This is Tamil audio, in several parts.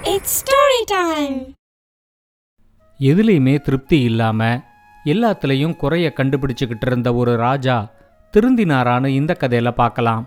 It's story time. எதுலேயுமே திருப்தி இல்லாம எல்லாத்துலேயும் குறைய கண்டுபிடிச்சுக்கிட்டு இருந்த ஒரு ராஜா திருந்தினாரான்னு இந்த கதையில பார்க்கலாம்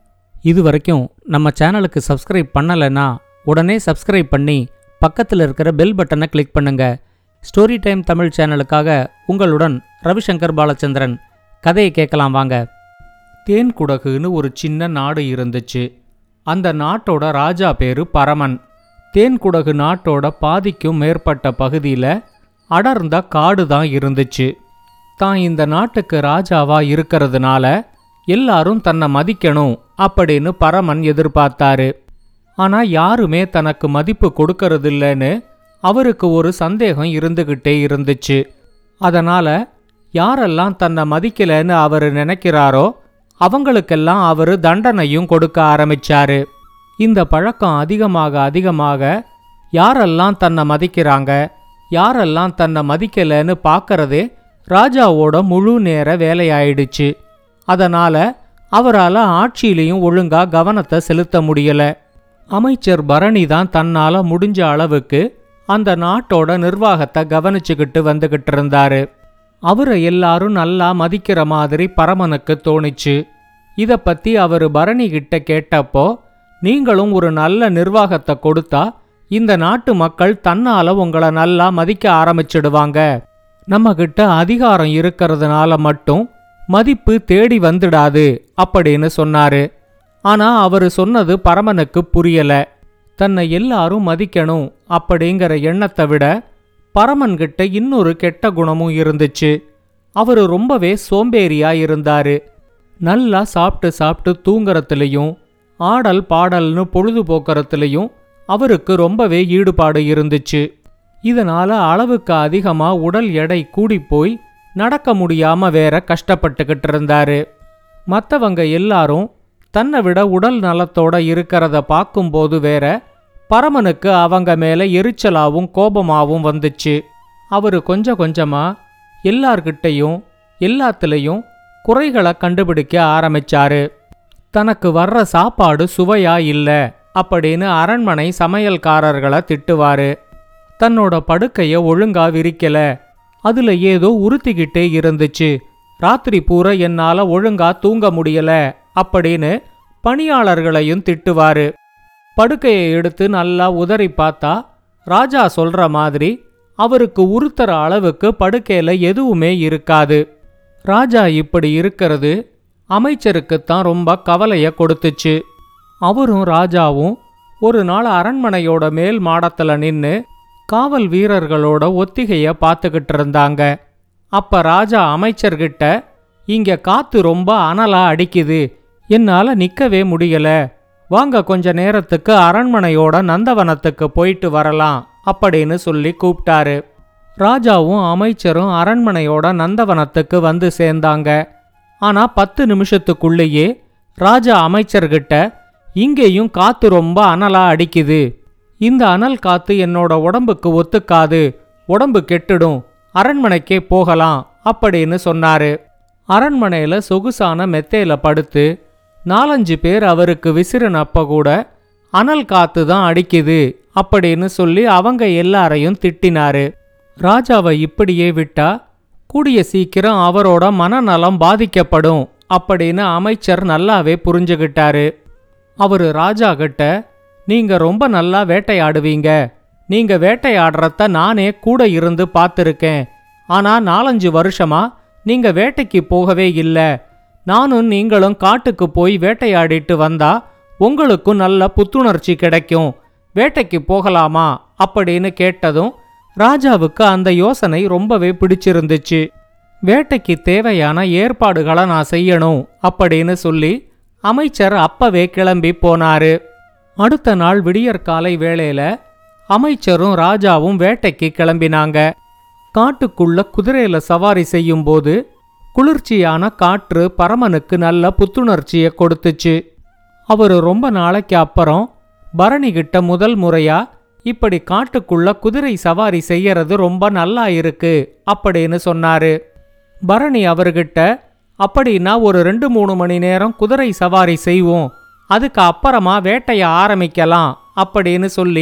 இது வரைக்கும் நம்ம சேனலுக்கு சப்ஸ்கிரைப் பண்ணலைன்னா உடனே சப்ஸ்கிரைப் பண்ணி பக்கத்தில் இருக்கிற பெல் பட்டனை கிளிக் பண்ணுங்க ஸ்டோரி டைம் தமிழ் சேனலுக்காக உங்களுடன் ரவிசங்கர் பாலச்சந்திரன் கதையை கேட்கலாம் வாங்க தேன்குடகுன்னு ஒரு சின்ன நாடு இருந்துச்சு அந்த நாட்டோட ராஜா பேரு பரமன் தேன்குடகு நாட்டோட பாதிக்கும் மேற்பட்ட பகுதியில் அடர்ந்த காடு தான் இருந்துச்சு தான் இந்த நாட்டுக்கு ராஜாவா இருக்கிறதுனால எல்லாரும் தன்னை மதிக்கணும் அப்படின்னு பரமன் எதிர்பார்த்தாரு ஆனா யாருமே தனக்கு மதிப்பு கொடுக்கறதில்லன்னு அவருக்கு ஒரு சந்தேகம் இருந்துகிட்டே இருந்துச்சு அதனால யாரெல்லாம் தன்னை மதிக்கலைன்னு அவர் நினைக்கிறாரோ அவங்களுக்கெல்லாம் அவர் தண்டனையும் கொடுக்க ஆரம்பிச்சாரு இந்த பழக்கம் அதிகமாக அதிகமாக யாரெல்லாம் தன்னை மதிக்கிறாங்க யாரெல்லாம் தன்னை மதிக்கலைன்னு பார்க்கறதே ராஜாவோட முழு நேர வேலையாயிடுச்சு அதனால அவரால் ஆட்சியிலையும் ஒழுங்கா கவனத்தை செலுத்த முடியல அமைச்சர் பரணி தான் தன்னால முடிஞ்ச அளவுக்கு அந்த நாட்டோட நிர்வாகத்தை கவனிச்சுக்கிட்டு வந்துகிட்டு இருந்தாரு அவரை எல்லாரும் நல்லா மதிக்கிற மாதிரி பரமனுக்கு தோணுச்சு இத பத்தி அவர் பரணி கிட்ட கேட்டப்போ நீங்களும் ஒரு நல்ல நிர்வாகத்தை கொடுத்தா இந்த நாட்டு மக்கள் தன்னால உங்களை நல்லா மதிக்க ஆரம்பிச்சிடுவாங்க நம்ம கிட்ட அதிகாரம் இருக்கிறதுனால மட்டும் மதிப்பு தேடி வந்துடாது அப்படின்னு சொன்னாரு ஆனா அவரு சொன்னது பரமனுக்கு புரியல தன்னை எல்லாரும் மதிக்கணும் அப்படிங்கிற எண்ணத்தை விட பரமன்கிட்ட இன்னொரு கெட்ட குணமும் இருந்துச்சு அவரு ரொம்பவே சோம்பேறியா இருந்தாரு நல்லா சாப்பிட்டு சாப்பிட்டு தூங்குறதுலையும் ஆடல் பாடல்னு பொழுதுபோக்குறதுலையும் அவருக்கு ரொம்பவே ஈடுபாடு இருந்துச்சு இதனால அளவுக்கு அதிகமா உடல் எடை கூடிப்போய் நடக்க முடியாம வேற கஷ்டப்பட்டுக்கிட்டு இருந்தாரு மத்தவங்க எல்லாரும் தன்னை விட உடல் நலத்தோட இருக்கிறத பார்க்கும்போது வேற பரமனுக்கு அவங்க மேல எரிச்சலாவும் கோபமாவும் வந்துச்சு அவரு கொஞ்சம் கொஞ்சமா எல்லார்கிட்டையும் எல்லாத்துலேயும் குறைகளை கண்டுபிடிக்க ஆரம்பிச்சாரு தனக்கு வர்ற சாப்பாடு சுவையா இல்ல அப்படின்னு அரண்மனை சமையல்காரர்களை திட்டுவாரு தன்னோட படுக்கைய ஒழுங்கா விரிக்கல அதுல ஏதோ உறுத்திக்கிட்டே இருந்துச்சு ராத்திரி பூரா என்னால ஒழுங்கா தூங்க முடியல அப்படின்னு பணியாளர்களையும் திட்டுவாரு படுக்கையை எடுத்து நல்லா உதறி பார்த்தா ராஜா சொல்ற மாதிரி அவருக்கு உறுத்துற அளவுக்கு படுக்கையில எதுவுமே இருக்காது ராஜா இப்படி இருக்கிறது அமைச்சருக்குத்தான் ரொம்ப கவலைய கொடுத்துச்சு அவரும் ராஜாவும் ஒரு நாள் அரண்மனையோட மேல் மாடத்துல நின்னு காவல் வீரர்களோட ஒத்திகைய பார்த்துக்கிட்டு இருந்தாங்க அப்ப ராஜா அமைச்சர்கிட்ட இங்க காத்து ரொம்ப அனலா அடிக்குது என்னால நிக்கவே முடியல வாங்க கொஞ்ச நேரத்துக்கு அரண்மனையோட நந்தவனத்துக்கு போயிட்டு வரலாம் அப்படின்னு சொல்லி கூப்பிட்டாரு ராஜாவும் அமைச்சரும் அரண்மனையோட நந்தவனத்துக்கு வந்து சேர்ந்தாங்க ஆனா பத்து நிமிஷத்துக்குள்ளேயே ராஜா அமைச்சர்கிட்ட இங்கேயும் காத்து ரொம்ப அனலா அடிக்குது இந்த அனல் காத்து என்னோட உடம்புக்கு ஒத்துக்காது உடம்பு கெட்டுடும் அரண்மனைக்கே போகலாம் அப்படின்னு சொன்னாரு அரண்மனையில சொகுசான மெத்தையில படுத்து நாலஞ்சு பேர் அவருக்கு விசிறுனப்ப கூட அனல் காத்து தான் அடிக்குது அப்படின்னு சொல்லி அவங்க எல்லாரையும் திட்டினாரு ராஜாவை இப்படியே விட்டா கூடிய சீக்கிரம் அவரோட மனநலம் பாதிக்கப்படும் அப்படின்னு அமைச்சர் நல்லாவே புரிஞ்சுகிட்டாரு அவரு ராஜா கிட்ட நீங்க ரொம்ப நல்லா வேட்டையாடுவீங்க நீங்க வேட்டையாடுறத நானே கூட இருந்து பார்த்துருக்கேன் ஆனா நாலஞ்சு வருஷமா நீங்க வேட்டைக்கு போகவே இல்லை நானும் நீங்களும் காட்டுக்கு போய் வேட்டையாடிட்டு வந்தா உங்களுக்கும் நல்ல புத்துணர்ச்சி கிடைக்கும் வேட்டைக்கு போகலாமா அப்படின்னு கேட்டதும் ராஜாவுக்கு அந்த யோசனை ரொம்பவே பிடிச்சிருந்துச்சு வேட்டைக்கு தேவையான ஏற்பாடுகளை நான் செய்யணும் அப்படின்னு சொல்லி அமைச்சர் அப்பவே கிளம்பி போனாரு அடுத்த நாள் விடியற்காலை வேளையில அமைச்சரும் ராஜாவும் வேட்டைக்கு கிளம்பினாங்க காட்டுக்குள்ள குதிரையில சவாரி செய்யும்போது குளிர்ச்சியான காற்று பரமனுக்கு நல்ல புத்துணர்ச்சியை கொடுத்துச்சு அவரு ரொம்ப நாளைக்கு அப்புறம் பரணி கிட்ட முதல் முறையா இப்படி காட்டுக்குள்ள குதிரை சவாரி செய்யறது ரொம்ப நல்லா இருக்கு அப்படின்னு சொன்னாரு பரணி அவர்கிட்ட அப்படின்னா ஒரு ரெண்டு மூணு மணி நேரம் குதிரை சவாரி செய்வோம் அதுக்கு அப்புறமா வேட்டைய ஆரம்பிக்கலாம் அப்படின்னு சொல்லி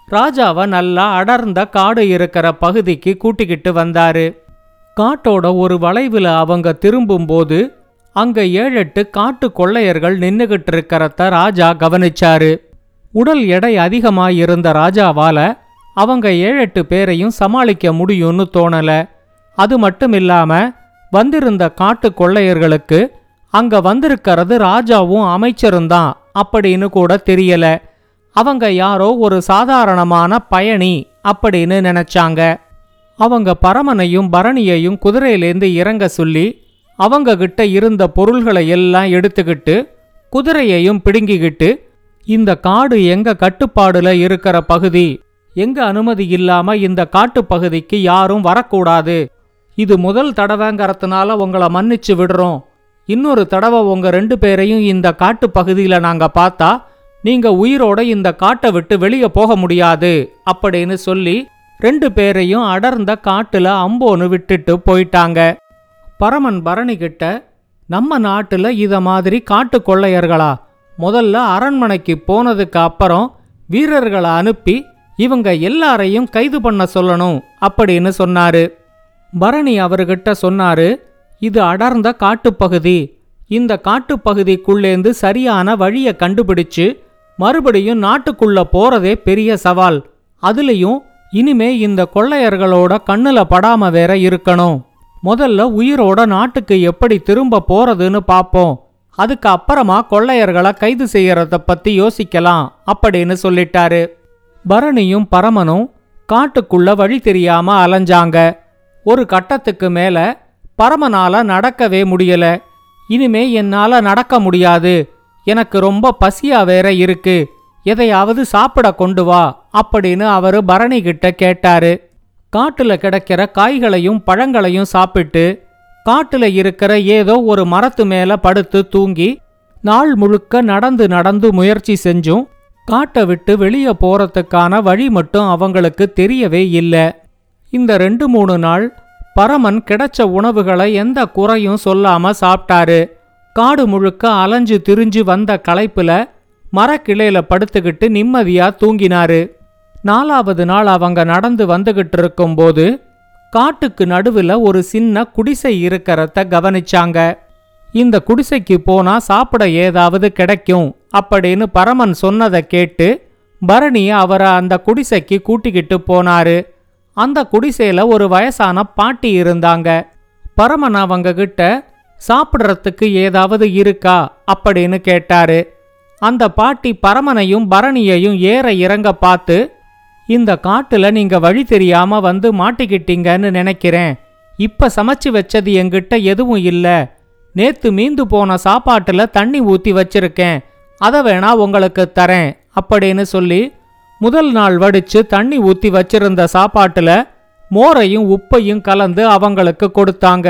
ராஜாவை நல்லா அடர்ந்த காடு இருக்கிற பகுதிக்கு கூட்டிக்கிட்டு வந்தாரு காட்டோட ஒரு வளைவுல அவங்க திரும்பும்போது அங்க ஏழெட்டு காட்டு கொள்ளையர்கள் நின்னுகிட்டு இருக்கிறத ராஜா கவனிச்சாரு உடல் எடை அதிகமாயிருந்த ராஜாவால அவங்க ஏழெட்டு பேரையும் சமாளிக்க முடியும்னு தோணல அது மட்டும் இல்லாம வந்திருந்த காட்டு கொள்ளையர்களுக்கு அங்க வந்திருக்கிறது ராஜாவும் அமைச்சரும் தான் அப்படின்னு கூட தெரியல அவங்க யாரோ ஒரு சாதாரணமான பயணி அப்படின்னு நினைச்சாங்க அவங்க பரமனையும் பரணியையும் குதிரையிலேந்து இறங்க சொல்லி அவங்க கிட்ட இருந்த பொருள்களை எல்லாம் எடுத்துக்கிட்டு குதிரையையும் பிடுங்கிக்கிட்டு இந்த காடு எங்க கட்டுப்பாடுல இருக்கிற பகுதி எங்க அனுமதி இல்லாம இந்த காட்டுப் பகுதிக்கு யாரும் வரக்கூடாது இது முதல் தடவைங்கிறதுனால உங்களை மன்னிச்சு விடுறோம் இன்னொரு தடவை உங்க ரெண்டு பேரையும் இந்த காட்டு பகுதியில நாங்க பார்த்தா நீங்க உயிரோட இந்த காட்டை விட்டு வெளியே போக முடியாது அப்படின்னு சொல்லி ரெண்டு பேரையும் அடர்ந்த காட்டுல அம்போன்னு விட்டுட்டு போயிட்டாங்க பரமன் பரணி கிட்ட நம்ம நாட்டுல இத மாதிரி காட்டு கொள்ளையர்களா முதல்ல அரண்மனைக்கு போனதுக்கு அப்புறம் வீரர்களை அனுப்பி இவங்க எல்லாரையும் கைது பண்ண சொல்லணும் அப்படின்னு சொன்னாரு பரணி அவர்கிட்ட சொன்னாரு இது அடர்ந்த காட்டுப்பகுதி இந்த காட்டுப்பகுதிக்குள்ளேந்து சரியான வழியை கண்டுபிடிச்சு மறுபடியும் நாட்டுக்குள்ள போறதே பெரிய சவால் அதுலயும் இனிமே இந்த கொள்ளையர்களோட கண்ணுல படாம வேற இருக்கணும் முதல்ல உயிரோட நாட்டுக்கு எப்படி திரும்ப போறதுன்னு பாப்போம் அதுக்கு அப்புறமா கொள்ளையர்களை கைது செய்யறத பத்தி யோசிக்கலாம் அப்படின்னு சொல்லிட்டாரு பரணியும் பரமனும் காட்டுக்குள்ள வழி தெரியாம அலைஞ்சாங்க ஒரு கட்டத்துக்கு மேல பரமனால நடக்கவே முடியல இனிமே என்னால நடக்க முடியாது எனக்கு ரொம்ப பசியா வேற இருக்கு எதையாவது சாப்பிட கொண்டு வா அப்படின்னு அவரு பரணி கிட்ட கேட்டாரு காட்டுல கிடைக்கிற காய்களையும் பழங்களையும் சாப்பிட்டு காட்டுல இருக்கிற ஏதோ ஒரு மரத்து மேல படுத்து தூங்கி நாள் முழுக்க நடந்து நடந்து முயற்சி செஞ்சும் காட்டை விட்டு வெளியே போறதுக்கான வழி மட்டும் அவங்களுக்கு தெரியவே இல்லை இந்த ரெண்டு மூணு நாள் பரமன் கிடைச்ச உணவுகளை எந்த குறையும் சொல்லாம சாப்பிட்டாரு காடு முழுக்க அலைஞ்சு திரிஞ்சு வந்த களைப்புல மரக்கிளையில படுத்துக்கிட்டு நிம்மதியா தூங்கினாரு நாலாவது நாள் அவங்க நடந்து வந்துகிட்டு இருக்கும்போது காட்டுக்கு நடுவுல ஒரு சின்ன குடிசை இருக்கிறத கவனிச்சாங்க இந்த குடிசைக்கு போனா சாப்பிட ஏதாவது கிடைக்கும் அப்படின்னு பரமன் சொன்னதை கேட்டு பரணி அவரை அந்த குடிசைக்கு கூட்டிக்கிட்டு போனாரு அந்த குடிசையில ஒரு வயசான பாட்டி இருந்தாங்க பரமன் அவங்க கிட்ட சாப்பிட்றதுக்கு ஏதாவது இருக்கா அப்படின்னு கேட்டாரு அந்த பாட்டி பரமனையும் பரணியையும் ஏற இறங்க பார்த்து இந்த காட்டுல நீங்க வழி தெரியாம வந்து மாட்டிக்கிட்டீங்கன்னு நினைக்கிறேன் இப்ப சமைச்சு வச்சது என்கிட்ட எதுவும் இல்ல நேத்து மீந்து போன சாப்பாட்டுல தண்ணி ஊத்தி வச்சிருக்கேன் அதை வேணா உங்களுக்கு தரேன் அப்படின்னு சொல்லி முதல் நாள் வடிச்சு தண்ணி ஊத்தி வச்சிருந்த சாப்பாட்டுல மோரையும் உப்பையும் கலந்து அவங்களுக்கு கொடுத்தாங்க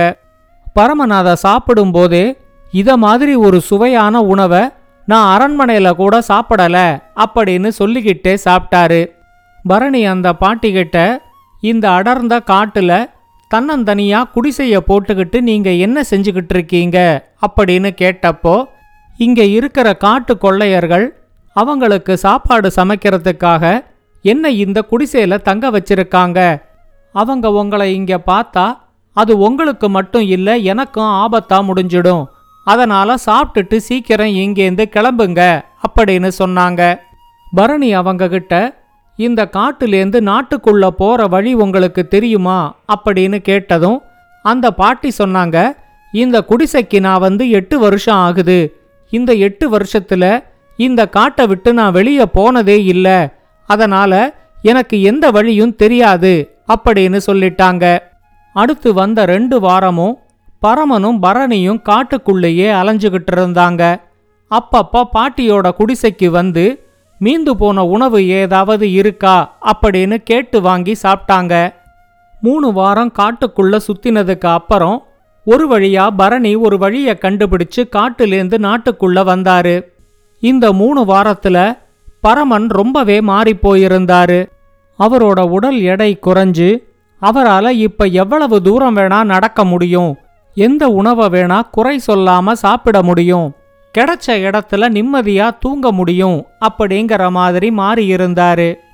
பரமநாத சாப்பிடும்போதே இத மாதிரி ஒரு சுவையான உணவை நான் அரண்மனையில கூட சாப்பிடல அப்படின்னு சொல்லிக்கிட்டே சாப்பிட்டாரு பரணி அந்த பாட்டிகிட்ட இந்த அடர்ந்த காட்டுல தன்னந்தனியா குடிசைய போட்டுக்கிட்டு நீங்க என்ன செஞ்சுக்கிட்டு இருக்கீங்க அப்படின்னு கேட்டப்போ இங்க இருக்கிற காட்டு கொள்ளையர்கள் அவங்களுக்கு சாப்பாடு சமைக்கிறதுக்காக என்ன இந்த குடிசையில தங்க வச்சிருக்காங்க அவங்க உங்களை இங்க பார்த்தா அது உங்களுக்கு மட்டும் இல்ல எனக்கும் ஆபத்தா முடிஞ்சிடும் அதனால சாப்பிட்டுட்டு சீக்கிரம் இங்கேருந்து கிளம்புங்க அப்படின்னு சொன்னாங்க பரணி அவங்க கிட்ட இந்த காட்டுலேருந்து நாட்டுக்குள்ள போற வழி உங்களுக்கு தெரியுமா அப்படின்னு கேட்டதும் அந்த பாட்டி சொன்னாங்க இந்த குடிசைக்கு நான் வந்து எட்டு வருஷம் ஆகுது இந்த எட்டு வருஷத்துல இந்த காட்டை விட்டு நான் வெளியே போனதே இல்ல அதனால எனக்கு எந்த வழியும் தெரியாது அப்படின்னு சொல்லிட்டாங்க அடுத்து வந்த ரெண்டு வாரமும் பரமனும் பரணியும் காட்டுக்குள்ளேயே அலைஞ்சுகிட்டு இருந்தாங்க அப்பப்ப பாட்டியோட குடிசைக்கு வந்து மீந்து போன உணவு ஏதாவது இருக்கா அப்படின்னு கேட்டு வாங்கி சாப்பிட்டாங்க மூணு வாரம் காட்டுக்குள்ள சுத்தினதுக்கு அப்புறம் ஒரு வழியா பரணி ஒரு வழியை கண்டுபிடிச்சு காட்டுலேருந்து நாட்டுக்குள்ள வந்தாரு இந்த மூணு வாரத்துல பரமன் ரொம்பவே மாறிப் போயிருந்தாரு அவரோட உடல் எடை குறைஞ்சு அவரால இப்ப எவ்வளவு தூரம் வேணா நடக்க முடியும் எந்த உணவை வேணா குறை சொல்லாம சாப்பிட முடியும் கிடைச்ச இடத்துல நிம்மதியா தூங்க முடியும் அப்படிங்கிற மாதிரி மாறி இருந்தாரு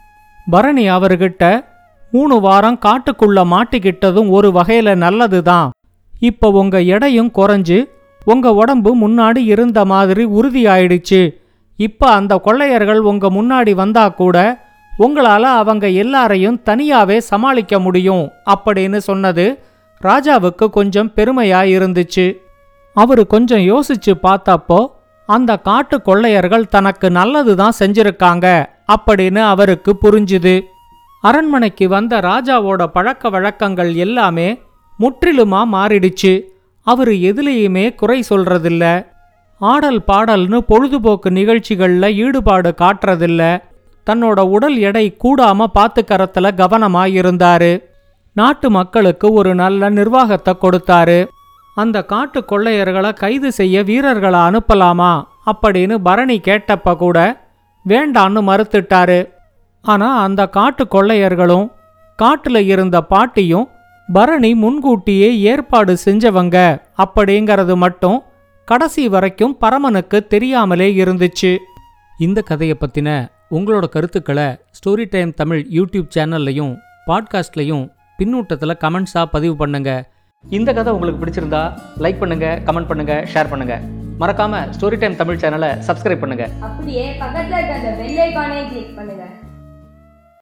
பரணி அவர்கிட்ட மூணு வாரம் காட்டுக்குள்ள மாட்டிக்கிட்டதும் ஒரு வகையில நல்லதுதான் இப்ப உங்க எடையும் குறைஞ்சு உங்க உடம்பு முன்னாடி இருந்த மாதிரி உறுதியாயிடுச்சு இப்ப அந்த கொள்ளையர்கள் உங்க முன்னாடி வந்தா கூட உங்களால அவங்க எல்லாரையும் தனியாவே சமாளிக்க முடியும் அப்படின்னு சொன்னது ராஜாவுக்கு கொஞ்சம் பெருமையா இருந்துச்சு அவரு கொஞ்சம் யோசிச்சு பார்த்தப்போ அந்த காட்டு கொள்ளையர்கள் தனக்கு நல்லதுதான் செஞ்சிருக்காங்க அப்படின்னு அவருக்கு புரிஞ்சுது அரண்மனைக்கு வந்த ராஜாவோட பழக்க வழக்கங்கள் எல்லாமே முற்றிலுமா மாறிடுச்சு அவரு எதுலேயுமே குறை சொல்றதில்ல ஆடல் பாடல்னு பொழுதுபோக்கு நிகழ்ச்சிகள்ல ஈடுபாடு காட்டுறதில்ல தன்னோட உடல் எடை கூடாம பாத்துக்கறதுல கவனமா இருந்தாரு நாட்டு மக்களுக்கு ஒரு நல்ல நிர்வாகத்தை கொடுத்தாரு அந்த காட்டு கொள்ளையர்களை கைது செய்ய வீரர்களை அனுப்பலாமா அப்படின்னு பரணி கேட்டப்ப கூட வேண்டான்னு மறுத்துட்டாரு ஆனா அந்த காட்டு கொள்ளையர்களும் காட்டுல இருந்த பாட்டியும் பரணி முன்கூட்டியே ஏற்பாடு செஞ்சவங்க அப்படிங்கறது மட்டும் கடைசி வரைக்கும் பரமனுக்கு தெரியாமலே இருந்துச்சு இந்த கதையை பத்தின உங்களோட கருத்துக்களை ஸ்டோரி டைம் தமிழ் யூடியூப் சேனல்லையும் பாட்காஸ்ட்லையும் பின்னூட்டத்தில் கமெண்ட்ஸாக பதிவு பண்ணுங்க இந்த கதை உங்களுக்கு பிடிச்சிருந்தா லைக் பண்ணுங்க கமெண்ட் பண்ணுங்க ஷேர் பண்ணுங்க மறக்காம ஸ்டோரி டைம் தமிழ் சேனலை சப்ஸ்கிரைப் பண்ணுங்க அப்படியே பக்கத்துல இருக்க அந்த பெல் ஐகானையும் கிளிக் பண்ணுங்க